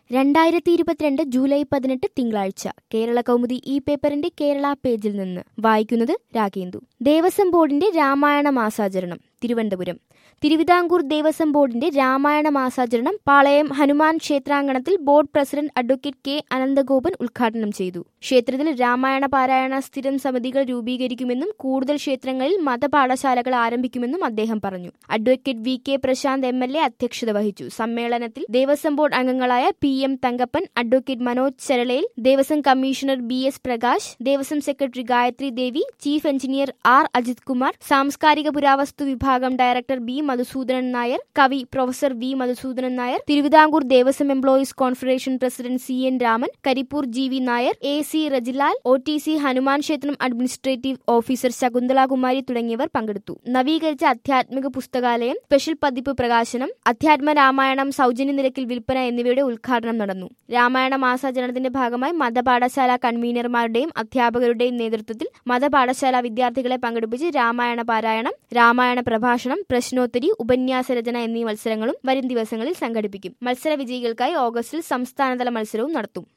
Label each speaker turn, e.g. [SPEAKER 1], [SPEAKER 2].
[SPEAKER 1] രണ്ടായിരത്തി ഇരുപത്തിരണ്ട് ജൂലൈ പതിനെട്ട് തിങ്കളാഴ്ച കേരള കൗമുദി ഈ പേപ്പറിന്റെ കേരള പേജിൽ നിന്ന് വായിക്കുന്നത് രാഗേന്ദു ദേവസ്വം ബോർഡിന്റെ രാമായണ മാസാചരണം തിരുവനന്തപുരം തിരുവിതാംകൂർ ദേവസ്വം ബോർഡിന്റെ രാമായണ മാസാചരണം പാളയം ഹനുമാൻ ക്ഷേത്രാങ്കണത്തിൽ board president advocate K Ananthagopan ഉദ്ഘാടനം ചെയ്തു ക്ഷേത്രത്തിൽ രാമായണ പാരായണ സ്ഥിരം സമിതികൾ രൂപീകരിക്കുമെന്നും കൂടുതൽ ക്ഷേത്രങ്ങളിൽ മതപാഠശാലകൾ ആരംഭിക്കുമെന്നും അദ്ദേഹം പറഞ്ഞു advocate V K Prashanth M L A അധ്യക്ഷത വഹിച്ചു സമ്മേളനത്തിൽ ദേവസ്വം ബോർഡ് അംഗങ്ങളായ P M Thankappan advocate Manoj Cheralayil Devaswom commissioner B S Prakash Devaswom secretary Gayathri Devi chief engineer R Ajith Kumar സാംസ്കാരിക പുരാവസ്തു വിഭാഗം ഡയറക്ടർ ബി മധുസൂദനൻ നായർ കവി professor V Madhusoodanan Nair Travancore Devaswom employees confederation president C N Raman Karippur G V Nair A C Rejilal O T C Hanuman ക്ഷേത്രം administrative officer ശകുന്തളകുമാരി തുടങ്ങിയവർ പങ്കെടുത്തു നവീകരിച്ച അധ്യാത്മിക പുസ്തകാലയം സ്പെഷ്യൽ പതിപ്പ് പ്രകാശനം അധ്യാത്മ രാമായണം സൗജന്യ നിരക്കിൽ വിൽപ്പന എന്നിവയുടെ ഉദ്ഘാടനം നടന്നു രാമായണ മാസാചരണത്തിന്റെ ഭാഗമായി മതപാഠശാല കൺവീനർമാരുടെയും അധ്യാപകരുടെയും നേതൃത്വത്തിൽ മതപാഠശാല വിദ്യാർത്ഥികളെ പങ്കെടുപ്പിച്ച് രാമായണ പാരായണം രാമായണ പ്രഭാഷണം പ്രശ്നോത്തരി ഉപന്യാസ രചന എന്നീ മത്സരങ്ങളും വരും ദിവസങ്ങളിൽ സംഘടിപ്പിക്കും മത്സര വിജയികൾക്കായി ഓഗസ്റ്റിൽ സംസ്ഥാനതല മത്സരവും നടത്തും